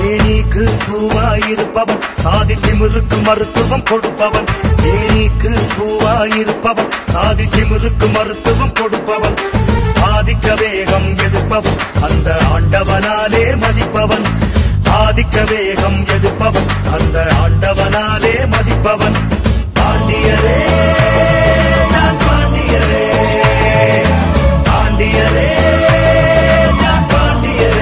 தேனீக்கு பூவாயிருப்பவன் சாதி திமிருக்கு மருத்துவம் கொடுப்பவன் தேனீக்கு பூவாயிருப்பவன் சாதி திமிருக்கு மருத்துவம் கொடுப்பவன் ஆதிக்க வேகம் எதிர்ப்பவன் அந்த ஆண்டவனாலே மதிப்பவன் ஆதிக்க வேகம் எதிர்ப்பவன் அந்த ஆண்டவனாலே மதிப்பவன் பாண்டியரே நான் பாண்டியரே பாண்டியரே நான் பாண்டியரே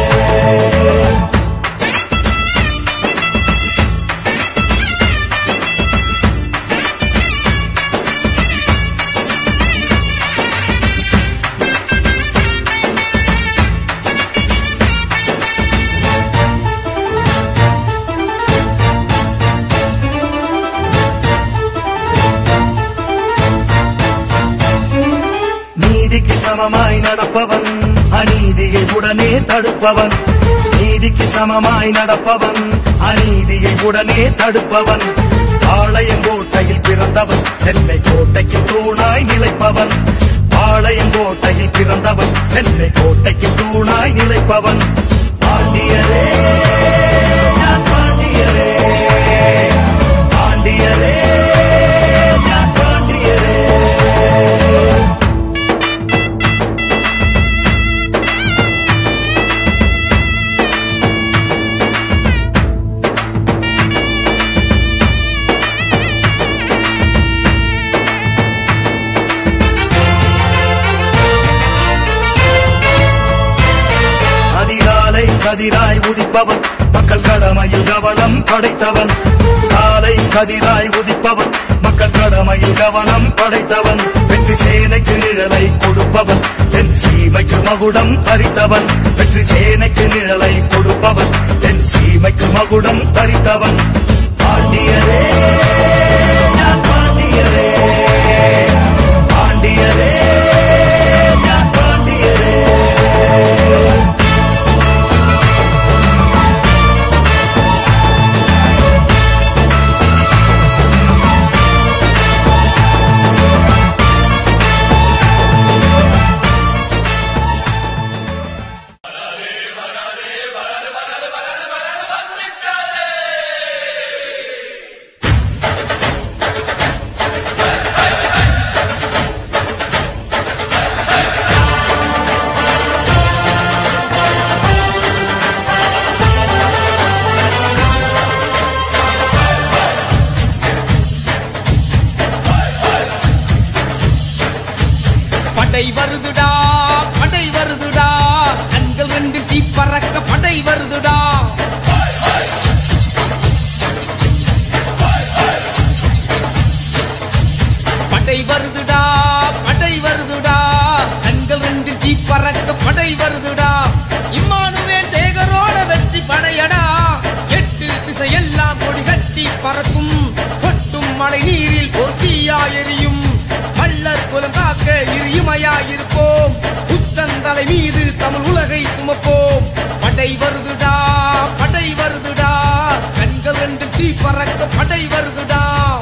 நீதிக்கு சமமாய் நடப்பவன் அநீதியை உடனே தடுப்பவன் நீதிக்கு சமமாய் நடப்பவன் அநீதியை உடனே தடுப்பவன் பாளையங்கோட்டையில் பிறந்தவன் சென்னை கோட்டைக்கு தூணாய் நிலைப்பவன் பாளையங்கோட்டையில் பிறந்தவன் சென்னை கோட்டைக்கு தூணாய் நிலைப்பவன் பாண்டியரே நான் பாண்டியரே பாண்டியரே நான் பாண்டியரே அதிகாலை கதிராய் உதிப்பவன் மக்கள் கடமையில் கவனம் படைத்தவன் காலை கதிராய் உதிப்பவன் மக்கள் கடமையில் கவனம் படைத்தவன் வெற்றி சேனைக்கு நிழலை கொடுப்பவன் தென் சீமைக்கு மகுடம் தரித்தவன் வெற்றி சேனைக்கு நிழலை கொடுப்பவன் தென் சீமைக்கு மகுடம் தரித்தவன் பாண்டியரே நான் பாண்டியரே பாண்டியரே நான் பாண்டியரே படை வருதுடா படை வருதுடா கண்கள் ரெண்டு தீ பறக்க படை வருதுடா படை வருதுடா படை வருதுடா கண்கள் ரெண்டு தீ பறக்க படை வருதுடா இம்மானுவேல் சேகரோட வெற்றி படையடா எட்டு திசையெல்லாம் கொடி கட்டி பறக்கும் கொட்டும் மழை நீரில் ஒரு தீயா எரியும் மல்லர் குலம் காக்க இருமையாயிருப்போம் உச்சந்தலை மீது தமிழ் உலகை சுமப்போம் படை வருதுடா படை வருதுடா கண்கள் ரெண்டு தீ பறக்க படை வருதுடா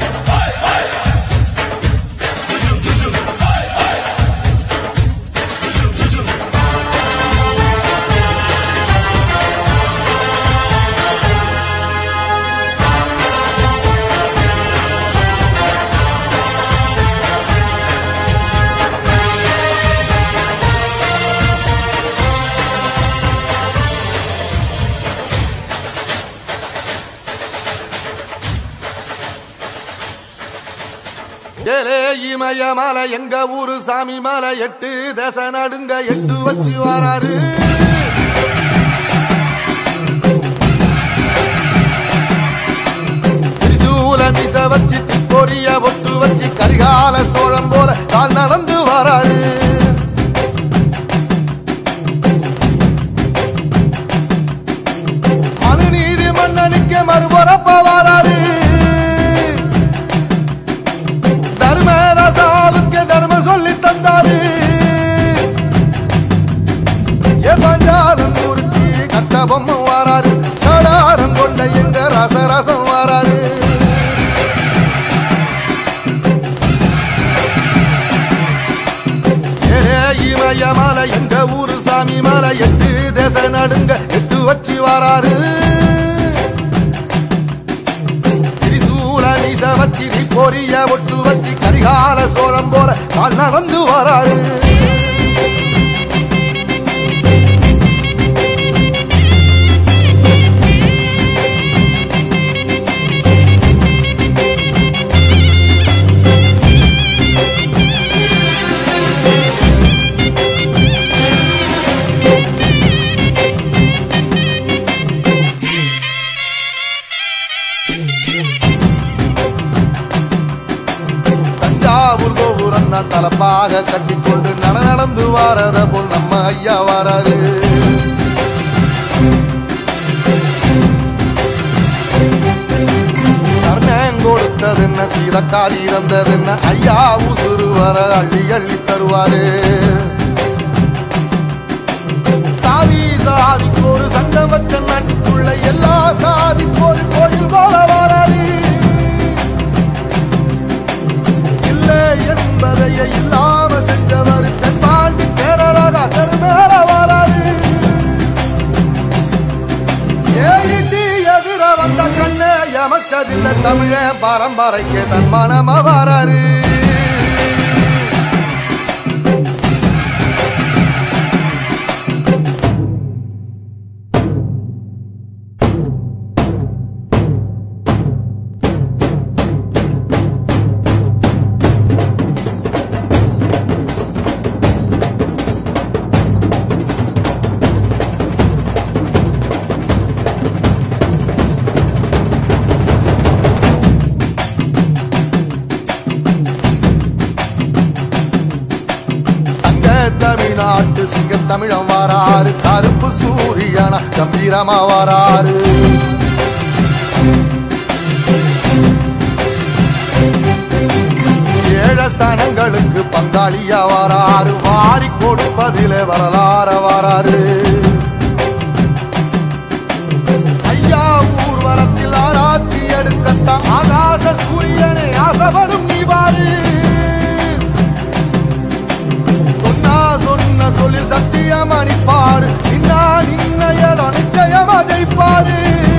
ஏலே இமய மலை எங்க ஊரு சாமி மலை எட்டு தேச நடுங்க எட்டு வச்சு வராரு திரிசூல மிச வச்சு பொரிய பொட்டு வச்சு கரிகால சோழம் போல கால் நடந்து வராரு மனுநீதி மன்னனுக்கு மறுபுறப்ப வராரு தர்மராசாவுக்கு தர்மம் சொல்லி தந்தாரு ஏ பஞ்சாலம் முறுக்கி கட்ட பொம்மை வாராரு கடாரம் கொண்ட எங்க ரசரசம் வாராரு ஏ இமய மலை எங்க ஊரு சாமி மலை எட்டு தேச நடுங்க எட்டு வச்சு வாராரு பொரிய ஒட்டு வச்சு கரிகால சோழம் போல கால் நடந்து வராரு தஞ்சாவூர் கோபுரம் தான் தலப்பாக கட்டிக்கொண்டு நட நடந்து வாரத போல் நம்ம ஐயா வாராரு கர்ணன் கொடுத்தது என்ன சீதக்காரி இறந்தது என்ன ஐயா உசுறு வர அள்ளி அள்ளி தருவாரு சாதி சாதிக்கு ஒரு சங்கம் வச்ச நாட்டுக்குள்ள எல்லா சாதிக்கு ஒரு கோயில் போல வாராரு இல்லை என்பதையே இல்லாம செஞ்சவர் தென்பாண்டி கேரளா தெருமேல வாராரு ஏறிட்டி எதிர வந்த கண்ணே எமச்சதில்லை தமிழ பரம்பரைக்கு தன் மனம வாராரு தங்க தமிழ்நாட்டு சிங்க தமிழம் வாராரு கருப்பு சூரியனா கம்பீரமா வாராரு ஏழ சனங்களுக்கு பங்காளியா வாராரு வாரி கொடுப்பதிலே வரலாற வாராரு ஐயா ஊர்வலத்தில் ஆராத்தி எடுக்கட்ட ஆகாச சூரியனை ஆசைப்படும் நீ வாரு சொன்னா சொன்ன சொல்லில் சத்தியம் அணிப்பாரு நின்னா நின்னையதோ நிச்சயமா ஜெயிப்பாரு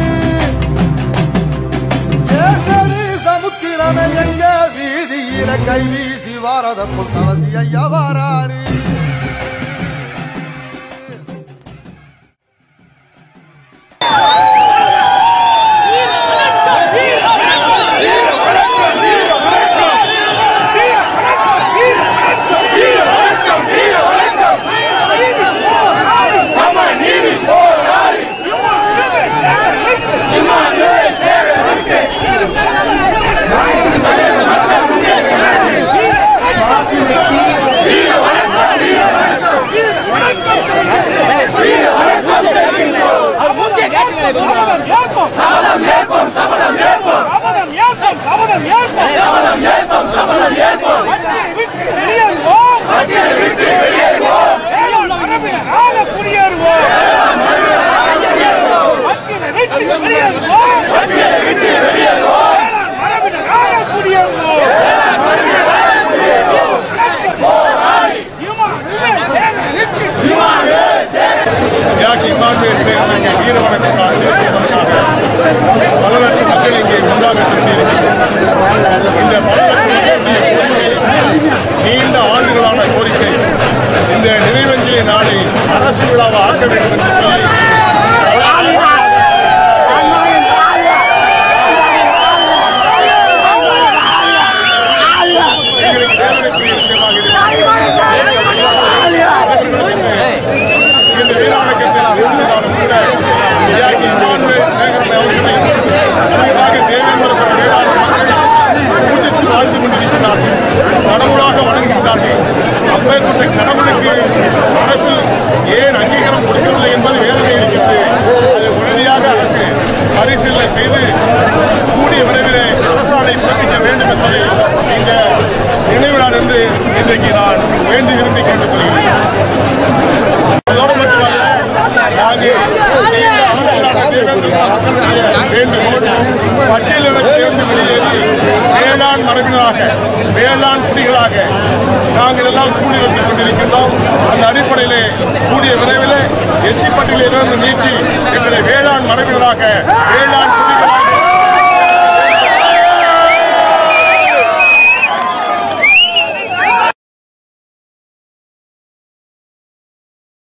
கேசரி சமுத்திரமே எங்க வீதியில கை வீசி வாரத புத்தவசி ஐயா வாராரு யாக்கி இமானுவேல் சேர்ந்த வீர வணக்கம் செலுத்துவதற்காக பல லட்சம் மக்கள் இங்கே ஒன்றாக கூடியிருக்கிறார்கள். இந்த பல லட்சம் மக்களுடைய கோரிக்கை நீண்ட ஆண்டுகளான கோரிக்கை இந்த நினைவஞ்சலி நாளை அரசு விழாவை ஆக்க வேண்டும் என்று சொல்லி எங்களுக்கு தேவைக்குரிய விஷயமாக இருக்கிறது. இந்த வீராணக்கத்தில் இருந்தாலும் கூட தியாகி இமானுவேல் சேகரன் அவர்களை அதற்காக தேவேந்திர வேளாண் மக்கள் பூஜித்து வாழ்ந்து கொண்டிருக்கிறார்கள் கடவுளாக வணங்குகிறார்கள் அப்பேற்பட்ட கடவுளுக்கு அரசு ஏன் அங்கீகாரம் கொடுக்கவில்லை என்பது வேதனை இருக்கிறது அது உடனடியாக அரசு பரிசீலனை செய்து கூடிய விரைவிலே அரசாணை பிறப்பிக்க வேண்டும் என்பதை இந்த நினைவிழா என்று இன்றைக்கு நான் வேண்டி விரும்பி கேட்டுக்கொள்கிறேன் அதோடு மட்டுமல்ல நாங்கள் நீண்ட ஆண்டுகளாக தேவேந்திர மக்களுடைய வேண்டுகோள் பட்டியலின சேர்ந்து வெளியேறி வேளாண் மரபினராக வேளாண் குடிகளாக நாங்கள் எல்லாம் கூடி வைத்துக் கொண்டிருக்கின்றோம் அந்த அடிப்படையிலே கூடிய விரைவிலே எஸ்சி பட்டியலிலிருந்து நீக்கி எங்களை வேளாண் மரபினராக வேளாண் குடிகளாக